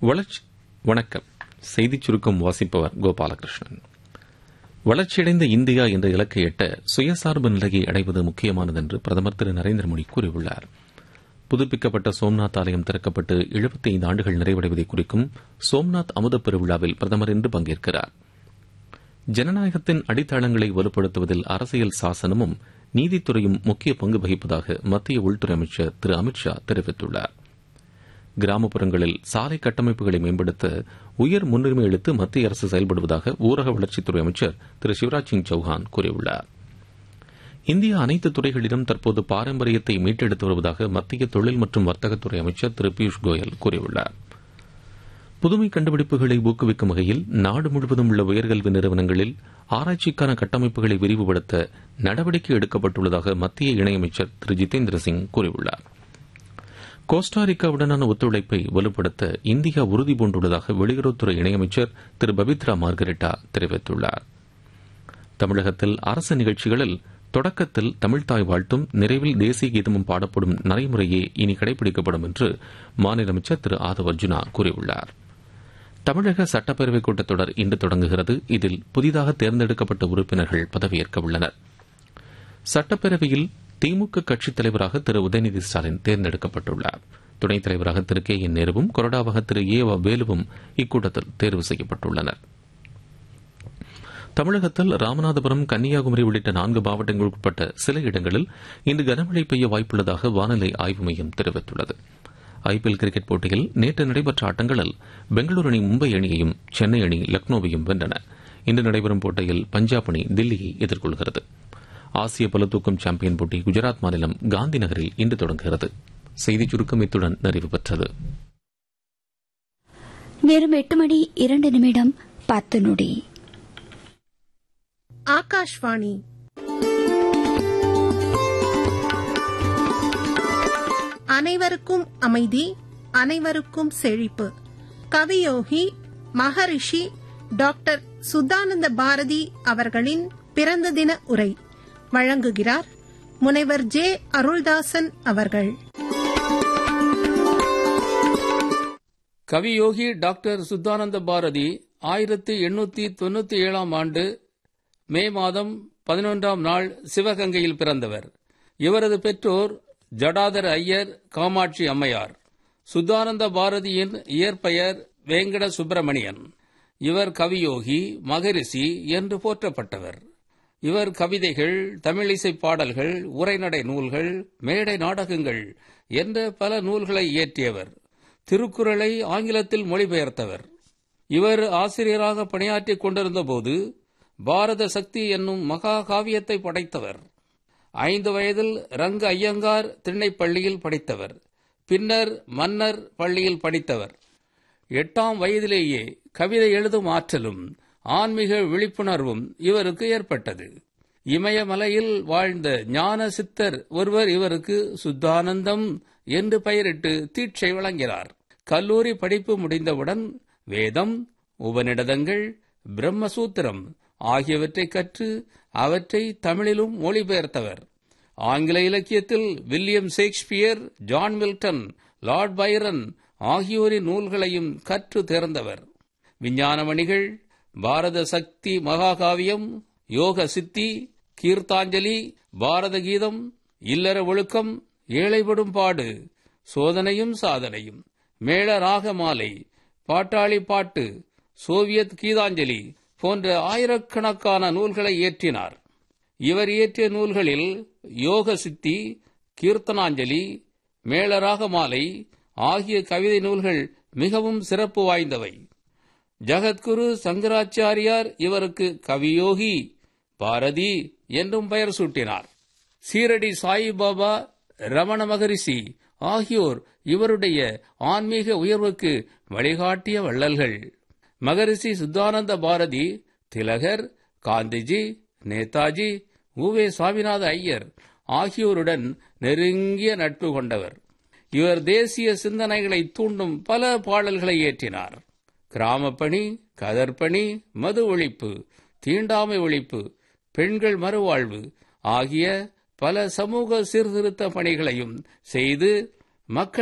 வளர்ச்சி வணக்கம் செய்திச் சுருக்கம் வாசிப்பவர் கோபாலகிருஷ்ணன் வளர்ச்சியடைந்த இந்தியா என்ற இலக்கை எட்ட சுயசார்பு நிலையை அடைவது முக்கியமானது என்று பிரதமர் திரு நரேந்திர மோடி கூறியுள்ளார் புதுப்பிக்கப்பட்ட சோம்நாத் ஆலயம் திறக்கப்பட்டு 75 ஆண்டுகள் நிறைவடைவதை குறிக்கும் சோம்நாத் அமுத பெருவிழாவில் பிரதமர் இன்று பங்கேற்கிறார் ஜனநாயகத்தின் அடித்தளங்களை வலுப்படுத்துவதில் அரசியல் சாசனமும் நீதித்துறையும் முக்கிய பங்கு வகிப்பதாக மத்திய உள்துறை அமைச்சர் திரு அமித் ஷா தெரிவித்துள்ளார் கிராமப்புறங்களில் சாலை கட்டமைப்புகளை மேம்படுத்த உயர் முன்னுரிமை அளித்து மத்திய அரசு செயல்படுவதாக ஊரக வளர்ச்சித்துறை அமைச்சர் திரு சிவராஜ் சிங் சௌஹான் கூறியுள்ளார் இந்தியா அனைத்து துறைகளிலும் தற்போது பாரம்பரியத்தை மீட்டெடுத்து வருவதாக மத்திய தொழில் மற்றும் வர்த்தகத்துறை அமைச்சர் திரு பியூஷ் கோயல் கூறியுள்ளார் புதுமை கண்டுபிடிப்புகளை ஊக்குவிக்கும் வகையில் நாடு முழுவதும் உள்ள உயர்கல்வி நிறுவனங்களில் ஆராய்ச்சிக்கான கட்டமைப்புகளை விரிவுபடுத்த நடவடிக்கை எடுக்கப்பட்டுள்ளதாக மத்திய இணையமைச்சர் திரு ஜிதேந்திர சிங் கூறியுள்ளார் கோஸ்டாரிக்காவுடனான ஒத்துழைப்பை வலுப்படுத்த இந்தியா உறுதிபூண்டுள்ளதாக வெளியுறவுத்துறை இணையமைச்சர் திரு பபித்ரா மார்கரெட்டா தெரிவித்துள்ளார் தமிழகத்தில் அரசு நிகழ்ச்சிகளில் தொடக்கத்தில் தமிழ்தாய் வாழ்த்தும் நிறைவில் தேசிய கீதமும் பாடப்படும் நடைமுறையே இனி கடைபிடிக்கப்படும் என்று மாநில அமைச்சர் திரு ஆதவ் அர்ஜுனா கூறியுள்ளார் தமிழக சட்டப்பேரவைக் கூட்டத்தொடர் இன்று தொடங்குகிறது இதில் புதிதாக தேர்ந்தெடுக்கப்பட்ட உறுப்பினர்கள் பதவியேற்க உள்ளனர் சட்டப்பேரவையில் திமுக கட்சித் தலைவராக திரு உதயநிதி ஸ்டாலின் தேர்ந்தெடுக்கப்பட்டுள்ளார் துணைத் தலைவராக திரு கே என் நேருவும் கொறடாவாக திரு ஏ வ வேலுவும் இக்கூட்டத்தில் தேர்வு செய்யப்பட்டுள்ளனர் தமிழகத்தில் ராமநாதபுரம் கன்னியாகுமரி உள்ளிட்ட நான்கு மாவட்டங்களுக்கு உட்பட்ட சில இடங்களில் இன்று கனமழை பெய்ய வாய்ப்புள்ளதாக வானிலை ஆய்வு மையம் தெரிவித்துள்ளது ஐபிஎல் கிரிக்கெட் போட்டியில் நேற்று நடைபெற்ற ஆட்டங்களில் பெங்களூரு அணி மும்பை அணியையும் சென்னை அணி லக்னோவையும் வென்றன இன்று நடைபெறும் போட்டியில் பஞ்சாப் அணி தில்லியை எதிர்கொள்கிறது ஆசிய பளுதூக்கும் சாம்பியன் போட்டி குஜராத் மாநிலம் காந்தி நகரில் இன்று தொடங்குகிறது செய்திச் சுருக்கம் இத்துடன் நிறைவு பெற்றது நேரம் எட்டு மணி இரண்டு நிமிடம் பத்து நொடி ஆகாஷ்வாணி அனைவருக்கும் அமைதி அனைவருக்கும் செழிப்பு கவியோகி மகரிஷி டாக்டர் சுத்தானந்த பாரதி அவர்களின் பிறந்த தின உரை வழங்குகிறார் முனைவர் ஜே அருள்தாசன் அவர்கள் கவியோகி டாக்டர் சுத்தானந்த பாரதி ஆயிரத்தி எண்ணூத்தி தொண்ணூத்தி ஏழாம் ஆண்டு மே மாதம் பதினொன்றாம் நாள் சிவகங்கையில் பிறந்தவர் இவரது பெற்றோர் ஜடாதர ஐயர் காமாட்சி அம்மையார் சுத்தானந்த பாரதியின் இயற்பெயர் வேங்கட சுப்பிரமணியன் இவர் கவியோகி மகரிஷி என்று போற்றப்பட்டவர் இவர் கவிதைகள் தமிழிசை பாடல்கள் உரைநடை நூல்கள் மேடை நாடகங்கள் என்ற பல நூல்களை இயற்றியவர் திருக்குறளை ஆங்கிலத்தில் மொழிபெயர்த்தவர் இவர் ஆசிரியராக பணியாற்றிக் கொண்டிருந்தபோது பாரத சக்தி என்னும் மகா காவியத்தை படைத்தவர் ஐந்து வயதில் ரங்க ஐயங்கார் திண்ணைப்பள்ளியில் படித்தவர் பின்னர் மன்னர் பள்ளியில் படித்தவர் எட்டாம் வயதிலேயே கவிதை எழுதும் ஆற்றலும் ஆன்மீக விழிப்புணர்வும் இவருக்கு ஏற்பட்டது இமயமலையில் வாழ்ந்த ஞான சித்தர் ஒருவர் இவருக்கு சுத்தானந்தம் என்று பெயரிட்டு தீட்சை வழங்கினார் கல்லூரி படிப்பு முடிந்தவுடன் வேதம் உபநிடதங்கள் பிரம்மசூத்திரம் ஆகியவற்றை கற்று அவற்றை தமிழிலும் மொழிபெயர்த்தவர் ஆங்கில இலக்கியத்தில் William Shakespeare John Milton Lord Byron ஆகியோரின் நூல்களையும் கற்று தேர்ந்தவர் விஞ்ஞானமணிகள் பாரத சக்தி மகாகாவியம் யோக சித்தி கீர்த்தாஞ்சலி பாரத கீதம் இல்லற ஒழுக்கம் ஏழைப்படும் பாடு சோதனையும் சாதனையும் மேள ராக மாலை பாட்டாளி பாட்டு சோவியத் கீதாஞ்சலி போன்ற ஆயிரக்கணக்கான நூல்களை இயற்றினார் இவர் இயற்றிய நூல்களில் யோக சித்தி கீர்த்தனாஞ்சலி மேளராக மாலை ஆகிய கவிதை நூல்கள் மிகவும் சிறப்பு வாய்ந்தவை ஜகத்குரு சங்கராச்சாரியார் இவருக்கு கவியோகி பாரதி என்றும் பெயர் சூட்டினார் சீரடி சாயிபாபா ரமண மகரிஷி ஆகியோர் இவருடைய ஆன்மீக உயர்வுக்கு வழிகாட்டிய வள்ளல்கள் மகரிஷி சுத்தானந்த பாரதி திலகர் காந்திஜி நேதாஜி உவே சாமிநாத ஐயர் ஆகியோருடன் நெருங்கிய நட்பு கொண்டவர் இவர் தேசிய சிந்தனைகளை தூண்டும் பல பாடல்களை இயற்றினார் கிராமப்பணி கதர்பணி மது ஒழிப்பு தீண்டாமை ஒழிப்பு பெண்கள் மறுவாழ்வு ஆகிய பல சமூக சீர்திருத்த பணிகளையும் செய்து மக்கள்